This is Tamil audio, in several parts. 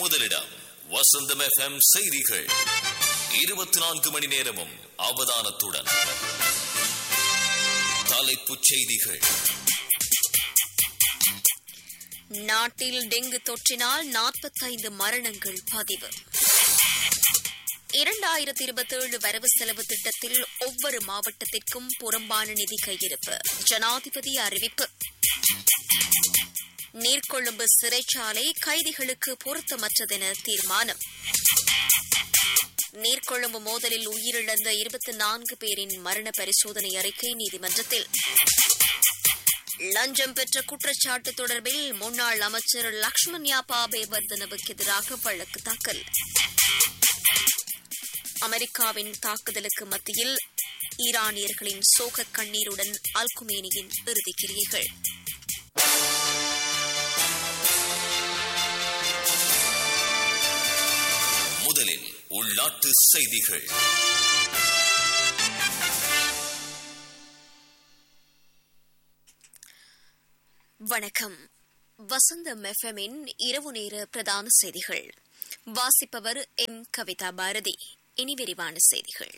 முதலிடம் வசந்தம் எஃப்எம் செய்திகள் இருபத்தி நான்கு மணி நேரமும் அவதானத்துடன் தலைப்புச் செய்திகள் நாட்டில் டெங்கு தொற்றினால் நாற்பத்தைந்து மரணங்கள் பதிவு இரண்டாயிரத்தி இருபத்தேழு வரவு செலவு திட்டத்தில் ஒவ்வொரு மாவட்டத்திற்கும் புறம்பான நிதி கையிருப்பு ஜனாதிபதி அறிவிப்பு நீர்கொழும்பு சிறைச்சாலை கைதிகளுக்கு பொருத்தமற்றதென தீர்மானம் நீர்கொழும்பு மோதலில் உயிரிழந்த இருபத்தி நான்கு பேரின் மரண பரிசோதனை அறிக்கை நீதிமன்றத்தில் லஞ்சம் பெற்ற குற்றச்சாட்டு தொடர்பில் முன்னாள் அமைச்சர் லக்ஷ்மண் யாப்பா பேவர்தனவுக்கு எதிராக வழக்கு தாக்கல் அமெரிக்காவின் தாக்குதலுக்கு மத்தியில் ஈரானியர்களின் சோக கண்ணீருடன் அல்குமேனியின் இறுதிக்கிரியைகள் முதலில் உள்நாட்டு செய்திகள் வணக்கம் வசந்தம் எஃப்எம்மின் இரவு நேர பிரதான செய்திகள் வாசிப்பவர் எம் கவிதா பாரதி இனி விரிவான செய்திகள்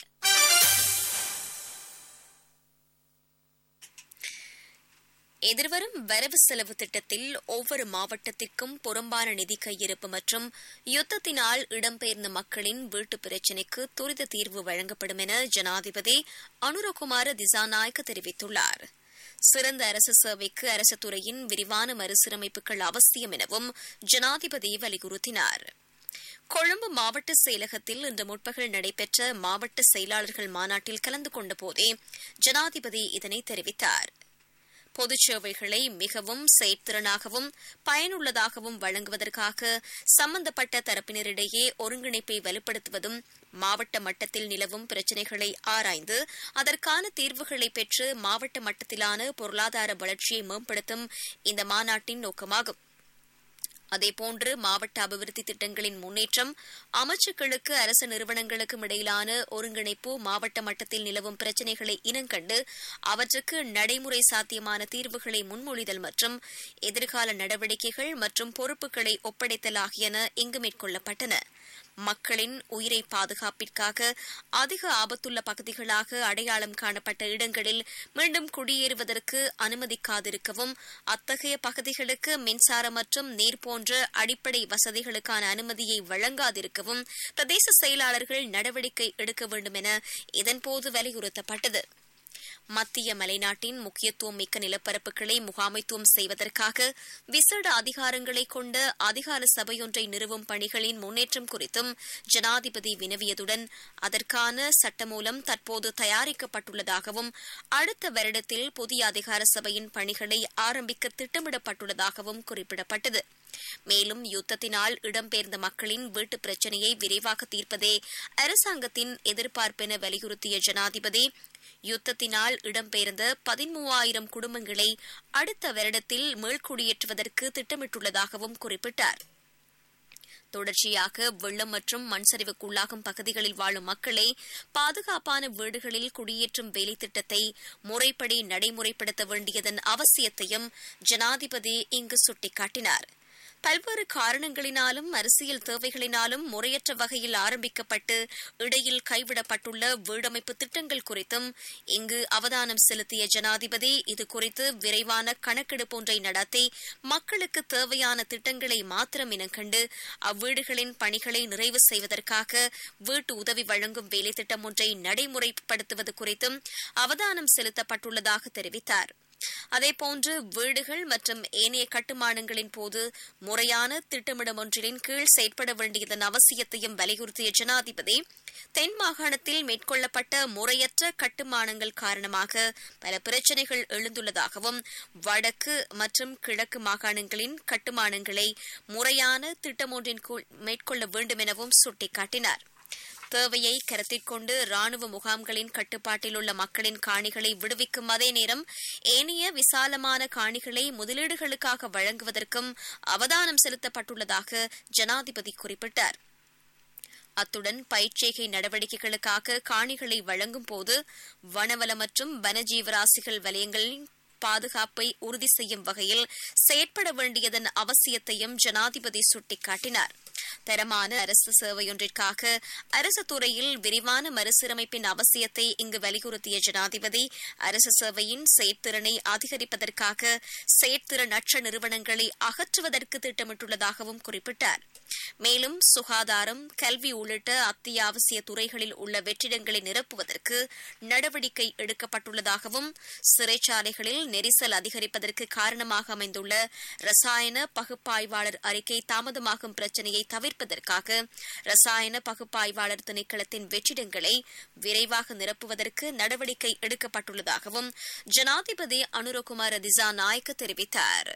எதிர்வரும் வரவு செலவு திட்டத்தில் ஒவ்வொரு மாவட்டத்திற்கும் புறம்பான நிதி கையிருப்பு மற்றும் யுத்தத்தினால் இடம்பெயர்ந்த மக்களின் வீட்டு பிரச்சினைக்கு துரித தீர்வு வழங்கப்படும் என ஜனாதிபதி அனுரகுமார திசாநாயக்க தெரிவித்துள்ளார் சிறந்த அரசு சேவைக்கு அரசு துறையின் விரிவான மறுசீரமைப்புகள் அவசியம் எனவும் ஜனாதிபதி வலியுறுத்தினார் கொழும்பு மாவட்ட செயலகத்தில் இன்று முற்பகல் நடைபெற்ற மாவட்ட செயலாளர்கள் மாநாட்டில் கலந்து கொண்ட போதே ஜனாதிபதி இதனை தெரிவித்தார் பொதுச் சேவைகளை மிகவும் செயற்திறனாகவும் பயனுள்ளதாகவும் வழங்குவதற்காக சம்பந்தப்பட்ட தரப்பினரிடையே ஒருங்கிணைப்பை வலுப்படுத்துவதும் மாவட்ட மட்டத்தில் நிலவும் பிரச்சினைகளை ஆராய்ந்து அதற்கான தீர்வுகளை பெற்று மாவட்ட மட்டத்திலான பொருளாதார வளர்ச்சியை மேம்படுத்தும் இந்த மாநாட்டின் நோக்கமாகும் அதேபோன்று மாவட்ட அபிவிருத்தி திட்டங்களின் முன்னேற்றம் அமைச்சுக்களுக்கு அரசு நிறுவனங்களுக்கும் இடையிலான ஒருங்கிணைப்பு மாவட்ட மட்டத்தில் நிலவும் பிரச்சினைகளை இனங்கண்டு அவற்றுக்கு நடைமுறை சாத்தியமான தீர்வுகளை முன்மொழிதல் மற்றும் எதிர்கால நடவடிக்கைகள் மற்றும் பொறுப்புகளை ஒப்படைத்தல் ஆகியன இங்கு மேற்கொள்ளப்பட்டன மக்களின் உயிரை பாதுகாப்பிற்காக அதிக ஆபத்துள்ள பகுதிகளாக அடையாளம் காணப்பட்ட இடங்களில் மீண்டும் குடியேறுவதற்கு அனுமதிக்காதிருக்கவும் அத்தகைய பகுதிகளுக்கு மின்சாரம் மற்றும் நீர் போன்ற அடிப்படை வசதிகளுக்கான அனுமதியை வழங்காதிருக்கவும் பிரதேச செயலாளர்கள் நடவடிக்கை எடுக்க வேண்டும் என இதன்போது வலியுறுத்தப்பட்டது மத்திய மலைநாட்டின் முக்கியத்துவம் மிக்க நிலப்பரப்புகளை முகாமைத்துவம் செய்வதற்காக விசேட அதிகாரங்களை கொண்ட அதிகார சபையொன்றை நிறுவும் பணிகளின் முன்னேற்றம் குறித்தும் ஜனாதிபதி வினவியதுடன் அதற்கான சட்டமூலம் தற்போது தயாரிக்கப்பட்டுள்ளதாகவும் அடுத்த வருடத்தில் புதிய அதிகார சபையின் பணிகளை ஆரம்பிக்க திட்டமிடப்பட்டுள்ளதாகவும் குறிப்பிடப்பட்டது மேலும் யுத்தத்தினால் இடம்பெயர்ந்த மக்களின் வீட்டு பிரச்சினையை விரைவாக தீர்ப்பதே அரசாங்கத்தின் எதிர்பார்ப்பென வலியுறுத்திய ஜனாதிபதி யுத்தத்தினால் இடம்பெயர்ந்த பதிமூவாயிரம் குடும்பங்களை அடுத்த வருடத்தில் மீள்குடியேற்றுவதற்கு திட்டமிட்டுள்ளதாகவும் குறிப்பிட்டார் தொடர்ச்சியாக வெள்ளம் மற்றும் மண் சரிவுக்குள்ளாகும் பகுதிகளில் வாழும் மக்களை பாதுகாப்பான வீடுகளில் குடியேற்றும் வேலை திட்டத்தை முறைப்படி நடைமுறைப்படுத்த வேண்டியதன் அவசியத்தையும் ஜனாதிபதி இங்கு சுட்டிக்காட்டினார் பல்வேறு காரணங்களினாலும் அரசியல் தேவைகளினாலும் முறையற்ற வகையில் ஆரம்பிக்கப்பட்டு இடையில் கைவிடப்பட்டுள்ள வீடமைப்பு திட்டங்கள் குறித்தும் இங்கு அவதானம் செலுத்திய ஜனாதிபதி இதுகுறித்து விரைவான கணக்கெடுப்பு ஒன்றை நடத்தி மக்களுக்கு தேவையான திட்டங்களை மாத்திரம் இனங்கண்டு அவ்வீடுகளின் பணிகளை நிறைவு செய்வதற்காக வீட்டு உதவி வழங்கும் வேலை திட்டம் ஒன்றை நடைமுறைப்படுத்துவது குறித்தும் அவதானம் செலுத்தப்பட்டுள்ளதாக தெரிவித்தார் அதேபோன்று வீடுகள் மற்றும் ஏனைய கட்டுமானங்களின் போது முறையான திட்டமிடம் ஒன்றின் கீழ் செயற்பட வேண்டியதன் அவசியத்தையும் வலியுறுத்திய ஜனாதிபதி தென் மாகாணத்தில் மேற்கொள்ளப்பட்ட முறையற்ற கட்டுமானங்கள் காரணமாக பல பிரச்சினைகள் எழுந்துள்ளதாகவும் வடக்கு மற்றும் கிழக்கு மாகாணங்களின் கட்டுமானங்களை முறையான திட்டம் ஒன்றின் கீழ் மேற்கொள்ள வேண்டும் எனவும் சுட்டிக்காட்டினார் தேவையை கருத்தில் கொண்டு ராணுவ முகாம்களின் கட்டுப்பாட்டில் உள்ள மக்களின் காணிகளை விடுவிக்கும் அதே நேரம் ஏனைய விசாலமான காணிகளை முதலீடுகளுக்காக வழங்குவதற்கும் அவதானம் செலுத்தப்பட்டுள்ளதாக ஜனாதிபதி குறிப்பிட்டார் அத்துடன் பயிற்சிகை நடவடிக்கைகளுக்காக காணிகளை வழங்கும் போது வனவள மற்றும் வனஜீவராசிகள் வலயங்களின் பாதுகாப்பை உறுதி செய்யும் வகையில் செயற்பட வேண்டியதன் அவசியத்தையும் ஜனாதிபதி சுட்டிக்காட்டினார் தரமான அரசு சேவையொன்றிற்காக அரசு துறையில் விரிவான மறுசீரமைப்பின் அவசியத்தை இங்கு வலியுறுத்திய ஜனாதிபதி அரசு சேவையின் செயற்திறனை அதிகரிப்பதற்காக செயற்திறனற்ற நிறுவனங்களை அகற்றுவதற்கு திட்டமிட்டுள்ளதாகவும் குறிப்பிட்டார் மேலும் சுகாதாரம் கல்வி உள்ளிட்ட அத்தியாவசிய துறைகளில் உள்ள வெற்றிடங்களை நிரப்புவதற்கு நடவடிக்கை எடுக்கப்பட்டுள்ளதாகவும் சிறைச்சாலைகளில் நெரிசல் அதிகரிப்பதற்கு காரணமாக அமைந்துள்ள ரசாயன பகுப்பாய்வாளர் அறிக்கை தாமதமாகும் பிரச்சினையை தவிர்ப்பதற்காக ரசாயன பகுப்பாய்வாளர் திணைக்களத்தின் வெற்றிடங்களை விரைவாக நிரப்புவதற்கு நடவடிக்கை எடுக்கப்பட்டுள்ளதாகவும் ஜனாதிபதி அனுரகுமார திசாநாயக்க தெரிவித்தார்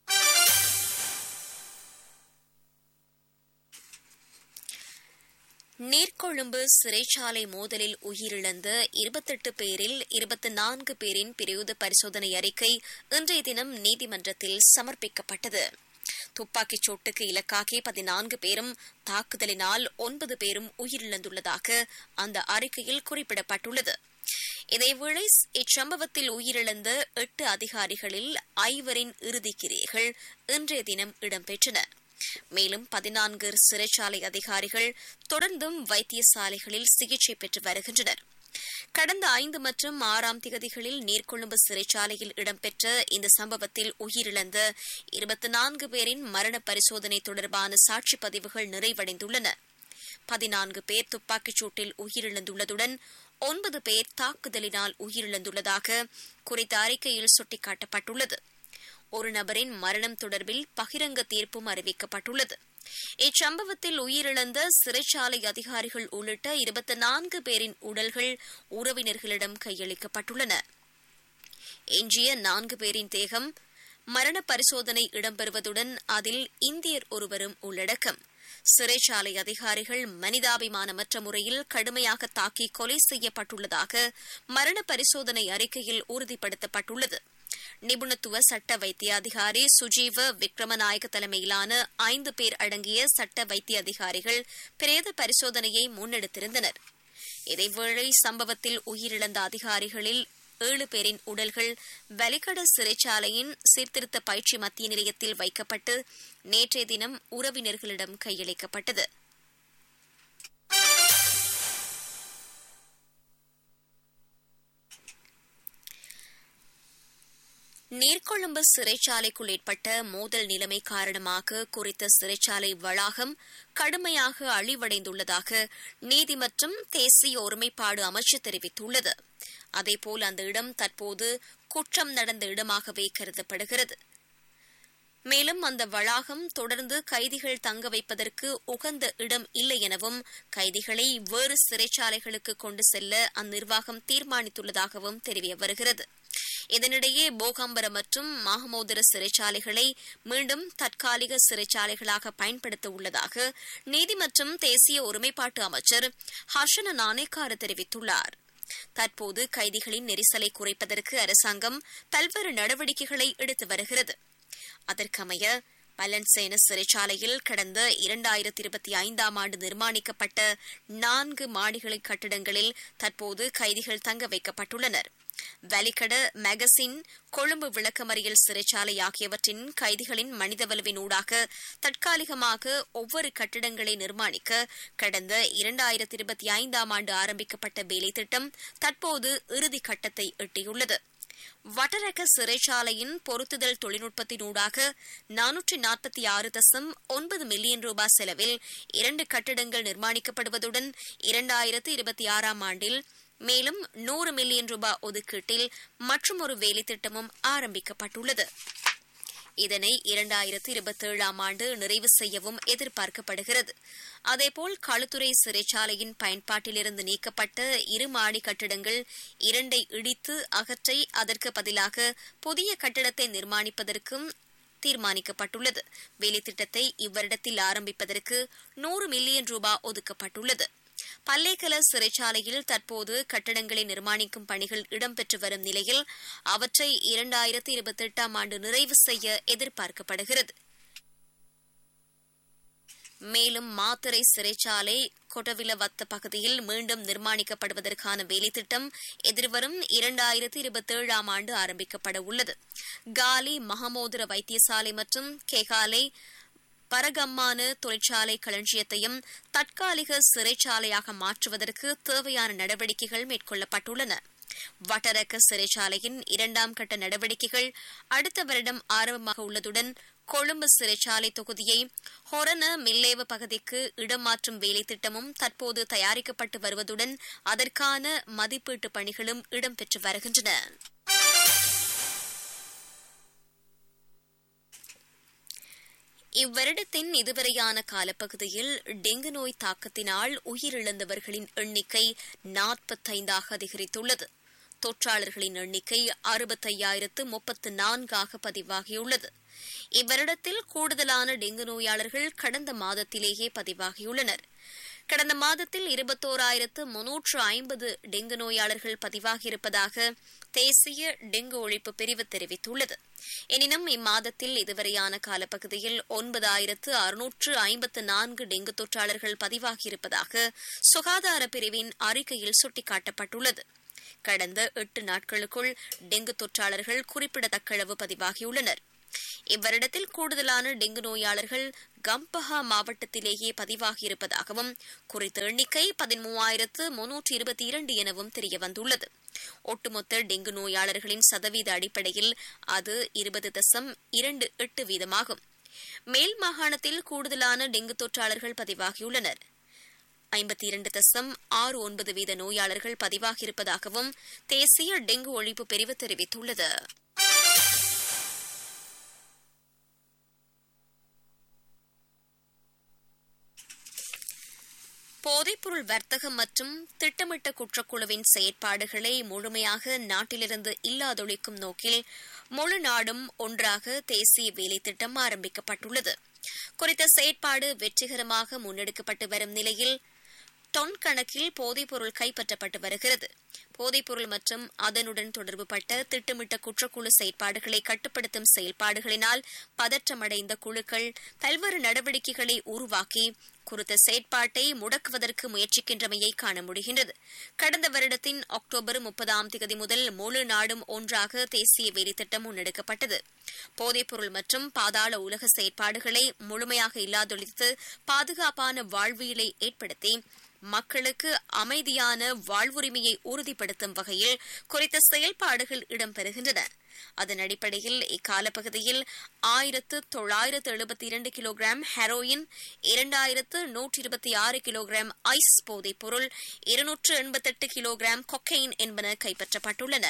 நீர்கொழும்பு சிறைச்சாலை மோதலில் உயிரிழந்த இருபத்தெட்டு பேரில் இருபத்தி நான்கு பேரின் பிரயோத பரிசோதனை அறிக்கை இன்றைய தினம் நீதிமன்றத்தில் சமர்ப்பிக்கப்பட்டது துப்பாக்கிச் சூட்டுக்கு இலக்காகி பதினான்கு பேரும் தாக்குதலினால் ஒன்பது பேரும் உயிரிழந்துள்ளதாக அந்த அறிக்கையில் குறிப்பிடப்பட்டுள்ளது இதேவேளை இச்சம்பவத்தில் உயிரிழந்த எட்டு அதிகாரிகளில் ஐவரின் இறுதிக்கிரியைகள் இன்றைய தினம் இடம்பெற்றன மேலும் பதினான்கு சிறைச்சாலை அதிகாரிகள் தொடர்ந்தும் வைத்தியசாலைகளில் சிகிச்சை பெற்று வருகின்றனர் கடந்த ஐந்து மற்றும் ஆறாம் திகதிகளில் நீர்கொழும்பு சிறைச்சாலையில் இடம்பெற்ற இந்த சம்பவத்தில் உயிரிழந்த இருபத்தி நான்கு பேரின் மரண பரிசோதனை தொடர்பான சாட்சி பதிவுகள் நிறைவடைந்துள்ளன பதினான்கு பேர் துப்பாக்கிச் சூட்டில் உயிரிழந்துள்ளதுடன் ஒன்பது பேர் தாக்குதலினால் உயிரிழந்துள்ளதாக குறித்த அறிக்கையில் சுட்டிக்காட்டப்பட்டுள்ளது ஒரு நபரின் மரணம் தொடர்பில் பகிரங்க தீர்ப்பும் அறிவிக்கப்பட்டுள்ளது இச்சம்பவத்தில் உயிரிழந்த சிறைச்சாலை அதிகாரிகள் உள்ளிட்ட இருபத்தி நான்கு பேரின் உடல்கள் உறவினர்களிடம் கையளிக்கப்பட்டுள்ளன எஞ்சிய நான்கு பேரின் தேகம் மரண பரிசோதனை இடம்பெறுவதுடன் அதில் இந்தியர் ஒருவரும் உள்ளடக்கம் சிறைச்சாலை அதிகாரிகள் மனிதாபிமானமற்ற முறையில் கடுமையாக தாக்கி கொலை செய்யப்பட்டுள்ளதாக மரண பரிசோதனை அறிக்கையில் உறுதிப்படுத்தப்பட்டுள்ளது நிபுணத்துவ சட்ட வைத்திய அதிகாரி சுஜீவ விக்ரமநாயக தலைமையிலான ஐந்து பேர் அடங்கிய சட்ட வைத்திய அதிகாரிகள் பிரேத பரிசோதனையை முன்னெடுத்திருந்தனர் இதேவேளை சம்பவத்தில் உயிரிழந்த அதிகாரிகளில் ஏழு பேரின் உடல்கள் வலிகட சிறைச்சாலையின் சீர்திருத்த பயிற்சி மத்திய நிலையத்தில் வைக்கப்பட்டு நேற்றைய தினம் உறவினர்களிடம் கையளிக்கப்பட்டது நீர்கொழும்பு சிறைச்சாலைக்குள் ஏற்பட்ட மோதல் நிலைமை காரணமாக குறித்த சிறைச்சாலை வளாகம் கடுமையாக அழிவடைந்துள்ளதாக நீதி மற்றும் தேசிய ஒருமைப்பாடு அமைச்சு தெரிவித்துள்ளது அதேபோல் அந்த இடம் தற்போது குற்றம் நடந்த இடமாகவே கருதப்படுகிறது மேலும் அந்த வளாகம் தொடர்ந்து கைதிகள் தங்க வைப்பதற்கு உகந்த இடம் இல்லை எனவும் கைதிகளை வேறு சிறைச்சாலைகளுக்கு கொண்டு செல்ல அந்நிர்வாகம் தீர்மானித்துள்ளதாகவும் தெரிய வருகிறது இதனிடையே போகாம்பரம் மற்றும் மாகமோதர சிறைச்சாலைகளை மீண்டும் தற்காலிக சிறைச்சாலைகளாக பயன்படுத்த உள்ளதாக நீதி மற்றும் தேசிய ஒருமைப்பாட்டு அமைச்சர் ஹர்ஷன நாணேக்கார தெரிவித்துள்ளார் தற்போது கைதிகளின் நெரிசலை குறைப்பதற்கு அரசாங்கம் பல்வேறு நடவடிக்கைகளை எடுத்து வருகிறது அதற்கமைய பலன்சேன சிறைச்சாலையில் கடந்த இரண்டாயிரத்தி இருபத்தி ஐந்தாம் ஆண்டு நிர்மாணிக்கப்பட்ட நான்கு மாடிகளை கட்டிடங்களில் தற்போது கைதிகள் தங்க வைக்கப்பட்டுள்ளனர் வலிகட மேகசின் கொழும்பு விளக்கமறியல் சிறைச்சாலை ஆகியவற்றின் கைதிகளின் மனிதவலுவின் ஊடாக தற்காலிகமாக ஒவ்வொரு கட்டிடங்களை நிர்மாணிக்க கடந்த இரண்டாயிரத்தி இருபத்தி ஐந்தாம் ஆண்டு ஆரம்பிக்கப்பட்ட வேலை திட்டம் தற்போது இறுதி கட்டத்தை எட்டியுள்ளது வட்டரக சிறைச்சாலையின் பொருத்துதல் தொழில்நுட்பத்தினூடாக நானூற்றி நாற்பத்தி ஆறு தசம் ஒன்பது மில்லியன் ரூபாய் செலவில் இரண்டு கட்டிடங்கள் நிர்மாணிக்கப்படுவதுடன் இரண்டாயிரத்து இருபத்தி ஆறாம் ஆண்டில் மேலும் நூறு மில்லியன் ரூபாய் ஒதுக்கீட்டில் மற்றும் ஒரு வேலைத்திட்டமும் ஆரம்பிக்கப்பட்டுள்ளது இதனை இரண்டாயிரத்து இருபத்தேழாம் ஆண்டு நிறைவு செய்யவும் எதிர்பார்க்கப்படுகிறது அதேபோல் களுத்துறை சிறைச்சாலையின் பயன்பாட்டிலிருந்து நீக்கப்பட்ட இரு மாடி கட்டிடங்கள் இரண்டை இடித்து அகற்றி அதற்கு பதிலாக புதிய கட்டிடத்தை நிர்மாணிப்பதற்கும் தீர்மானிக்கப்பட்டுள்ளது வேலைத்திட்டத்தை இவ்வருடத்தில் ஆரம்பிப்பதற்கு நூறு மில்லியன் ரூபாய் ஒதுக்கப்பட்டுள்ளது பல்லேக்கல சிறைச்சாலையில் தற்போது கட்டடங்களை நிர்மாணிக்கும் பணிகள் இடம்பெற்று வரும் நிலையில் அவற்றை இரண்டாயிரத்தி இருபத்தி எட்டாம் ஆண்டு நிறைவு செய்ய எதிர்பார்க்கப்படுகிறது மேலும் மாத்தரை சிறைச்சாலை கொடவிலவத்த பகுதியில் மீண்டும் நிர்மாணிக்கப்படுவதற்கான வேலைத்திட்டம் எதிர்வரும் இரண்டாயிரத்தி இருபத்தி ஏழாம் ஆண்டு ஆரம்பிக்கப்பட உள்ளது காலி மகமோதர வைத்தியசாலை மற்றும் கேகாலை பரகம்மான தொழிற்சாலை களஞ்சியத்தையும் தற்காலிக சிறைச்சாலையாக மாற்றுவதற்கு தேவையான நடவடிக்கைகள் மேற்கொள்ளப்பட்டுள்ளன வட்டரக்க சிறைச்சாலையின் இரண்டாம் கட்ட நடவடிக்கைகள் அடுத்த வருடம் ஆரம்பமாக உள்ளதுடன் கொழும்பு சிறைச்சாலை தொகுதியை ஹொரண மில்லேவ பகுதிக்கு இடமாற்றும் வேலை திட்டமும் தற்போது தயாரிக்கப்பட்டு வருவதுடன் அதற்கான மதிப்பீட்டு பணிகளும் இடம்பெற்று வருகின்றன இவ்வருடத்தின் இதுவரையான காலப்பகுதியில் டெங்கு நோய் தாக்கத்தினால் உயிரிழந்தவர்களின் எண்ணிக்கை நாற்பத்தைந்தாக அதிகரித்துள்ளது தொற்றாளர்களின் எண்ணிக்கை அறுபத்தையாயிரத்து முப்பத்து நான்காக பதிவாகியுள்ளது இவ்வருடத்தில் கூடுதலான டெங்கு நோயாளர்கள் கடந்த மாதத்திலேயே பதிவாகியுள்ளனர் கடந்த மாதத்தில் இருபத்தோராயிரத்து முன்னூற்று ஐம்பது டெங்கு நோயாளர்கள் பதிவாகியிருப்பதாக தேசிய டெங்கு ஒழிப்பு பிரிவு தெரிவித்துள்ளது எனினும் இம்மாதத்தில் இதுவரையான காலப்பகுதியில் ஒன்பதாயிரத்து அறுநூற்று ஐம்பத்து நான்கு டெங்கு தொற்றாளர்கள் பதிவாகியிருப்பதாக சுகாதார பிரிவின் அறிக்கையில் சுட்டிக்காட்டப்பட்டுள்ளது கடந்த எட்டு நாட்களுக்குள் டெங்கு தொற்றாளர்கள் குறிப்பிடத்தக்க அளவு பதிவாகியுள்ளனர் இவ்வருடத்தில் கூடுதலான டெங்கு நோயாளர்கள் கம்பஹா மாவட்டத்திலேயே பதிவாகியிருப்பதாகவும் குறித்த எண்ணிக்கை பதிமூவாயிரத்து முன்னூற்று இருபத்தி இரண்டு எனவும் தெரியவந்துள்ளது ஒட்டுமொத்த டெங்கு நோயாளர்களின் சதவீத அடிப்படையில் அது இருபது தசம் இரண்டு எட்டு வீதமாகும் மேல் மாகாணத்தில் கூடுதலான டெங்கு தொற்றாளர்கள் பதிவாகியுள்ளனர் ஐம்பத்தி இரண்டு தசம் ஆறு ஒன்பது வீத நோயாளர்கள் பதிவாகியிருப்பதாகவும் தேசிய டெங்கு ஒழிப்பு பிரிவு தெரிவித்துள்ளது போதைப்பொருள் வர்த்தகம் மற்றும் திட்டமிட்ட குற்றக்குழுவின் செயற்பாடுகளை முழுமையாக நாட்டிலிருந்து இல்லாதொழிக்கும் நோக்கில் முழு நாடும் ஒன்றாக தேசிய வேலை திட்டம் ஆரம்பிக்கப்பட்டுள்ளது குறித்த செயற்பாடு வெற்றிகரமாக முன்னெடுக்கப்பட்டு வரும் நிலையில் டொன் கணக்கில் போதைப்பொருள் கைப்பற்றப்பட்டு வருகிறது போதைப்பொருள் மற்றும் அதனுடன் தொடர்புபட்ட திட்டமிட்ட குற்றக்குழு செயற்பாடுகளை கட்டுப்படுத்தும் செயல்பாடுகளினால் பதற்றமடைந்த குழுக்கள் பல்வேறு நடவடிக்கைகளை உருவாக்கி குறித்த செயற்பாட்டை முடக்குவதற்கு முயற்சிக்கின்றமையை காண முடிகின்றது கடந்த வருடத்தின் அக்டோபர் முப்பதாம் தேதி முதல் முழு நாடும் ஒன்றாக தேசிய வேலைத்திட்டம் முன்னெடுக்கப்பட்டது போதைப்பொருள் மற்றும் பாதாள உலக செயற்பாடுகளை முழுமையாக இல்லாதொழித்து பாதுகாப்பான வாழ்வியலை ஏற்படுத்தி மக்களுக்கு அமைதியான வாழ்வுரிமையை உறுதிப்படுத்தும் வகையில் குறித்த செயல்பாடுகள் இடம்பெறுகின்றன அதன் அடிப்படையில் இக்காலப்பகுதியில் ஆயிரத்து தொள்ளாயிரத்து எழுபத்தி இரண்டு கிலோகிராம் ஹெரோயின் இரண்டாயிரத்து நூற்றி இருபத்தி ஆறு கிலோகிராம் ஐஸ் போதைப் பொருள் இருநூற்று எண்பத்தெட்டு கிலோகிராம் கொக்கைன் என்பன கைப்பற்றப்பட்டுள்ளன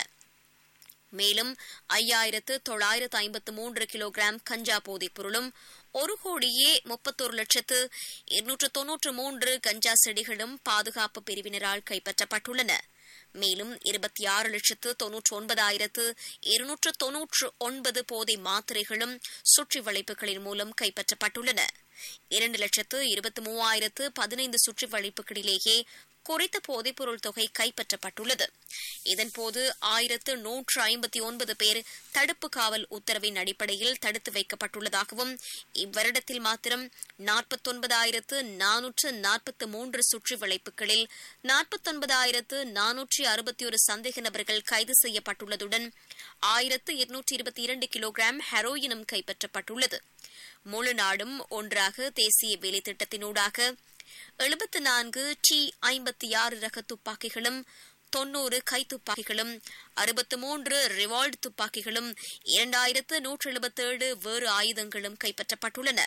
மேலும் ஐயாயிரத்து தொள்ளாயிரத்து ஐம்பத்து மூன்று கிலோகிராம் கஞ்சா போதைப் பொருளும் ஒரு கோடியே முப்பத்தொரு லட்சத்து இருநூற்று தொன்னூற்று மூன்று கஞ்சா செடிகளும் பாதுகாப்பு பிரிவினரால் கைப்பற்றப்பட்டுள்ளன மேலும் இருபத்தி ஆறு லட்சத்து தொன்னூற்று ஒன்பதாயிரத்து இருநூற்று தொன்னூற்று ஒன்பது போதை மாத்திரைகளும் சுற்றி வளைப்புகளின் மூலம் கைப்பற்றப்பட்டுள்ளன இரண்டு லட்சத்து இருபத்தி மூவாயிரத்து பதினைந்து சுற்றி வளைப்புகளிலேயே குறித்த போதைப்பொருள் தொகை கைப்பற்றப்பட்டுள்ளது இதன்போது ஆயிரத்து நூற்று ஐம்பத்தி ஒன்பது பேர் தடுப்பு காவல் உத்தரவின் அடிப்படையில் தடுத்து வைக்கப்பட்டுள்ளதாகவும் இவ்வருடத்தில் மாத்திரம் நாற்பத்தொன்பதாயிரத்து நானூற்று நாற்பத்து மூன்று சுற்றி வளைப்புகளில் நாற்பத்தொன்பதாயிரத்து நானூற்றி அறுபத்தி ஒரு சந்தேக நபர்கள் கைது செய்யப்பட்டுள்ளதுடன் ஆயிரத்து இருநூற்றி இருபத்தி இரண்டு கிலோகிராம் ஹெரோயினும் கைப்பற்றப்பட்டுள்ளது முழு நாடும் ஒன்றாக தேசிய வேலை திட்டத்தினூடாக எழுபத்து நான்கு டி ஐம்பத்தி ஆறு ரக துப்பாக்கிகளும் தொன்னூறு கைத்துப்பாக்கிகளும் அறுபத்து மூன்று ரிவால்ட் துப்பாக்கிகளும் இரண்டாயிரத்து நூற்று எழுபத்தேழு வேறு ஆயுதங்களும் கைப்பற்றப்பட்டுள்ளன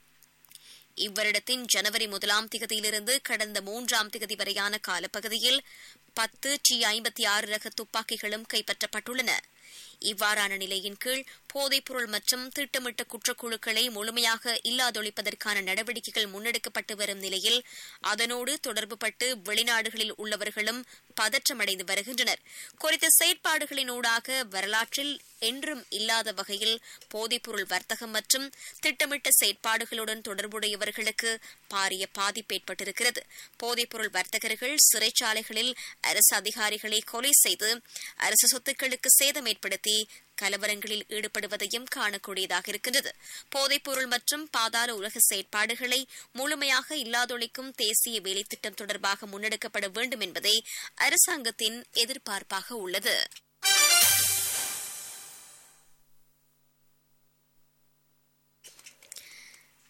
இவ்வருடத்தின் ஜனவரி முதலாம் திகதியிலிருந்து கடந்த மூன்றாம் திகதி வரையான காலப்பகுதியில் பத்து டி ஐம்பத்தி ஆறு ரக துப்பாக்கிகளும் கைப்பற்றப்பட்டுள்ளன இவ்வாறான நிலையின் கீழ் போதைப்பொருள் மற்றும் திட்டமிட்ட குற்றக்குழுக்களை முழுமையாக இல்லாதொழிப்பதற்கான நடவடிக்கைகள் முன்னெடுக்கப்பட்டு வரும் நிலையில் அதனோடு தொடர்புபட்டு வெளிநாடுகளில் உள்ளவர்களும் பதற்றமடைந்து வருகின்றனர் குறித்த செயற்பாடுகளினூடாக வரலாற்றில் என்றும் இல்லாத வகையில் போதைப்பொருள் வர்த்தகம் மற்றும் திட்டமிட்ட செயற்பாடுகளுடன் தொடர்புடையவர்களுக்கு பாரிய பாதிப்பு ஏற்பட்டிருக்கிறது போதைப்பொருள் வர்த்தகர்கள் சிறைச்சாலைகளில் அரசு அதிகாரிகளை கொலை செய்து அரசு சொத்துக்களுக்கு சேதம் ஏற்படுத்தி கலவரங்களில் ஈடுபடுவதையும் காணக்கூடியதாக இருக்கின்றது போதைப்பொருள் மற்றும் பாதாள உலக செயற்பாடுகளை முழுமையாக இல்லாதொழிக்கும் தேசிய வேலைத்திட்டம் தொடர்பாக முன்னெடுக்கப்பட வேண்டும் என்பதே அரசாங்கத்தின் எதிர்பார்ப்பாக உள்ளது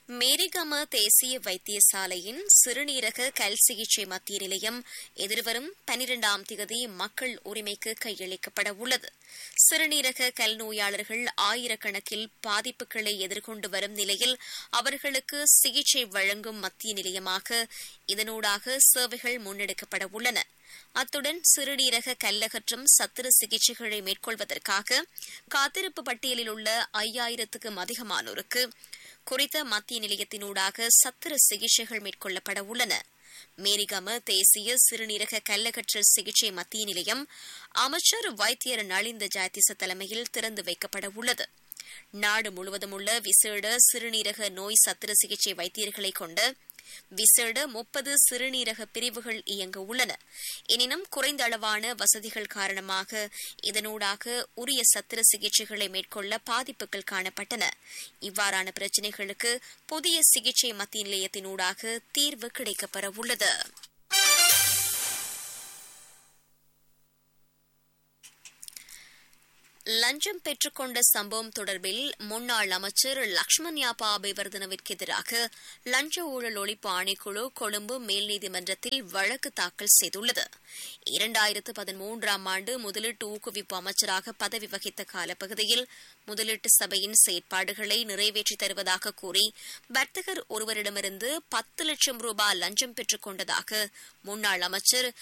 மேரிகம தேசிய வைத்தியசாலையின் சிறுநீரக கல் சிகிச்சை மத்திய நிலையம் எதிர்வரும் பனிரெண்டாம் திகதி மக்கள் உரிமைக்கு கையளிக்கப்பட உள்ளது சிறுநீரக கல் நோயாளர்கள் ஆயிரக்கணக்கில் பாதிப்புகளை எதிர்கொண்டு வரும் நிலையில் அவர்களுக்கு சிகிச்சை வழங்கும் மத்திய நிலையமாக இதனூடாக சேவைகள் முன்னெடுக்கப்பட உள்ளன அத்துடன் சிறுநீரக கல்லகற்றும் சத்திர சிகிச்சைகளை மேற்கொள்வதற்காக காத்திருப்பு பட்டியலில் உள்ள ஐயாயிரத்துக்கும் அதிகமானோருக்கு குறித்த மத்திய நிலையத்தினூடாக சத்திர சிகிச்சைகள் மேற்கொள்ளப்பட உள்ளன மேரிகம தேசிய சிறுநீரக கல்லகற்றல் சிகிச்சை மத்திய நிலையம் அமைச்சர் வைத்தியர் நளிந்த ஜாயதிச தலைமையில் திறந்து வைக்கப்பட உள்ளது நாடு முழுவதும் உள்ள விசேட சிறுநீரக நோய் சத்திர சிகிச்சை வைத்தியர்களை கொண்ட விசேட முப்பது சிறுநீரக பிரிவுகள் இயங்க உள்ளன எனினும் குறைந்த அளவான வசதிகள் காரணமாக இதனூடாக உரிய சத்திர சிகிச்சைகளை மேற்கொள்ள பாதிப்புகள் காணப்பட்டன இவ்வாறான பிரச்சினைகளுக்கு புதிய சிகிச்சை மத்திய நிலையத்தினூடாக தீர்வு கிடைக்கப்பெற உள்ளது லஞ்சம் பெற்றுக்கொண்ட சம்பவம் தொடர்பில் முன்னாள் அமைச்சர் லக்ஷ்மண் யாப்பா அபிவர்தனவிற்கு எதிராக லஞ்ச ஊழல் ஒழிப்பு ஆணைக்குழு கொழும்பு மேல் நீதிமன்றத்தில் வழக்கு தாக்கல் செய்துள்ளது இரண்டாயிரத்து பதிமூன்றாம் ஆண்டு முதலீட்டு ஊக்குவிப்பு அமைச்சராக பதவி வகித்த காலப்பகுதியில் முதலீட்டு சபையின் செயற்பாடுகளை நிறைவேற்றி தருவதாக கூறி வர்த்தகர் ஒருவரிடமிருந்து பத்து லட்சம் ரூபாய் லஞ்சம் பெற்றுக் கொண்டதாக முன்னாள் அமைச்சர்